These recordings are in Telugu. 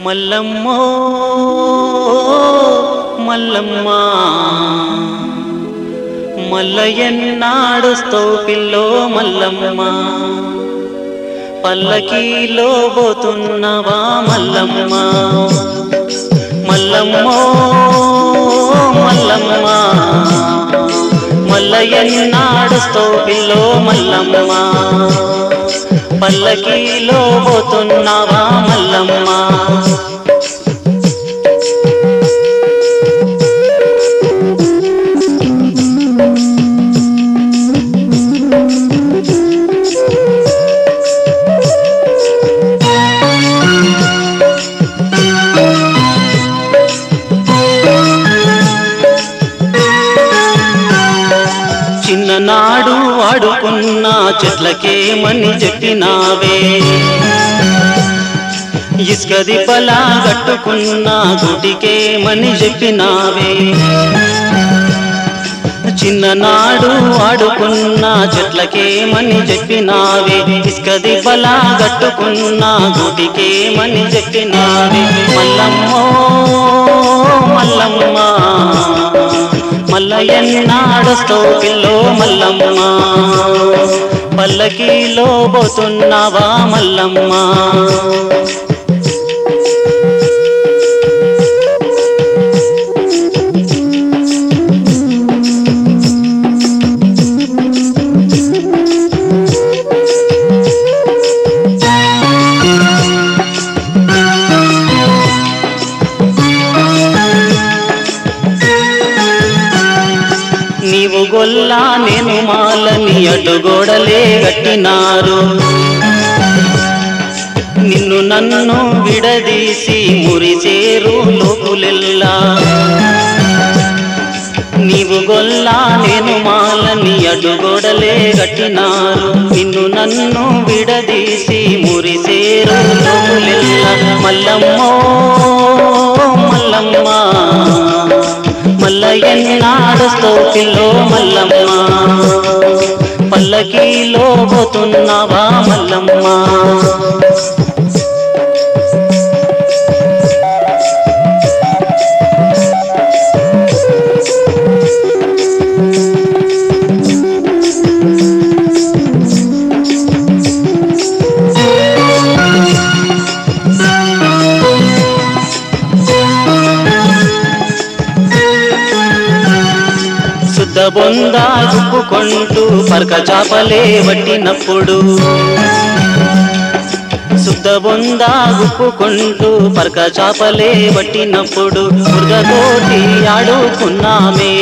మల్లమ్మో మల్లమ్మ మల్లయ్యన్నాడుస్తావు పిల్లో మల్లమ్మ పల్లకీలో పోతున్నవా మల్లమ్మ మల్లమ్మో మల్లమ్మ మల్లయ్యన్నాడుస్తావు పిల్లో మల్లమ్మ పల్లకీలో పోతున్నావా మల్లమ్మ చిన్ననాడు ఆడుకున్న చెట్లకేమని చెప్పినావే ఇసుకది పలా కట్టుకున్న గుడికేమని చెప్పినావే చిన్ననాడు ఆడుకున్న చెట్లకేమని చెప్పినావే ఇసుకది బలా కట్టుకున్న గుడికేమని చెప్పినావే మల్లమ్మో మల్లమ్మ మల్లయ్యన్నాడుస్తో పిల్లో మల్లమ్మ పల్లకీలో పోతున్నావా మల్లమ్మ నీవు గొల్లా నేను మాలని అడ్డుగోడలే కట్టినారు నిన్ను నన్ను విడదీసి మురిసేరు లోకులెల్లా నీవు గొల్లా నేను మాలని అడ్డుగోడలే కట్టినారు నిన్ను నన్ను విడదీసి మురిసేరు లోకులెల్లా మల్లమ్మో మల్లమ్మ మల్లయ్యన్నాడుస్తో పిల్లో మల్లమ్మ పల్లకీలో పోతున్నావా మల్లమ్మ శుద్ధ బొంద గుప్పుకుంటూ పరక చాపలే వట్టినప్పుడు శుద్ధ బొంద గుప్పుకుంటూ పరక చాపలే వట్టినప్పుడు మురుగతోటి ఆడుకున్నామే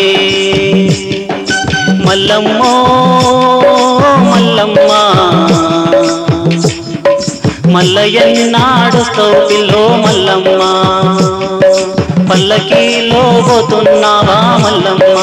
మల్లమ్మో మల్లమ్మ మల్లయ్యన్నాడుస్తో పిల్లో మల్లమ్మ పల్లకీలో పోతున్నావా మల్లమ్మ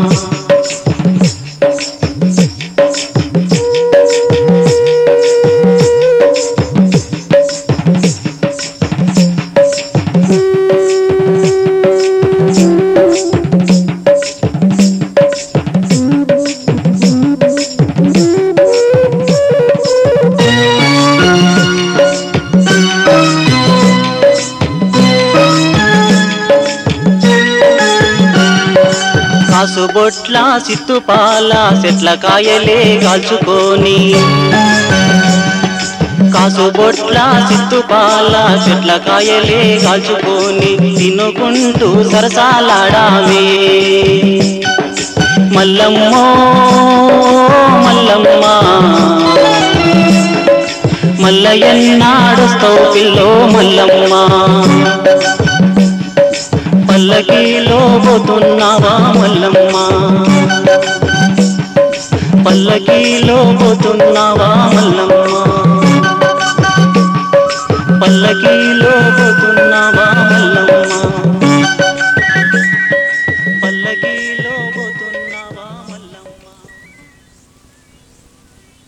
కాసు బొట్ల సిత్తుపాల చెట్ల కాయలే కాల్చుకొని కాసు బొట్ల సిత్తుపాల చెట్ల కాయలే కాల్చుకొని తినుకుంటూ సరసాలాడామే మల్లమ్మో మల్లమ్మ మల్లయ్యన్నాడుస్తావు పిల్లో మల్లమ్మ పల్లకీలో పోతున్నావా మల్లమ్మ పల్లకీలో పోతున్నావా మల్లమ్మ పల్లకీలో పోతున్నావా